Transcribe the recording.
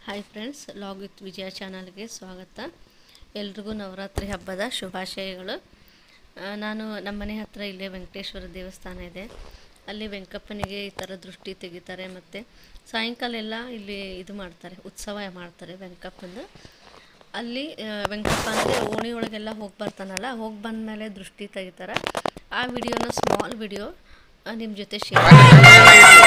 hi friends log with Vijaya ಚಾನಲ್ಗೆ ಸ್ವಾಗತ ಎಲ್ರಿಗೂ ನವರಾತ್ರಿ ಹಬ್ಬದ ಶುಭಾಶಯಗಳು ಆ, ನಾನು ನಮ್ಮ ಮನೆ ಹತ್ತಿರ ಇಲ್ಲೇ ವೆಂಕಟೇಶ್ವರ ದೇವಸ್ಥಾನ ಇದೆ ಅಲ್ಲಿ ವೆಂಕಪ್ಪನಿಗೆ ಈ ಥರ ದೃಷ್ಟಿ ತೆಗಿತಾರೆ ಮತ್ತು ಸಾಯಂಕಾಲ ಎಲ್ಲ ಇಲ್ಲಿ ಇದು ಮಾಡ್ತಾರೆ ಉತ್ಸವ ಮಾಡ್ತಾರೆ ವೆಂಕಪ್ಪಂದು ಅಲ್ಲಿ ಆ, ವೆಂಕಪ್ಪ ಅಂದರೆ ಓಣಿ ಒಳಗೆಲ್ಲ ಹೋಗಿ ಬರ್ತಾನಲ್ಲ ಹೋಗಿ ಬಂದಮೇಲೆ ದೃಷ್ಟಿ ತೆಗಿತಾರೆ ಆ ವಿಡಿಯೋನ ಸ್ಮಾಲ್ ವಿಡಿಯೋ ನಿಮ್ಮ ಜೊತೆ ಶೇರ್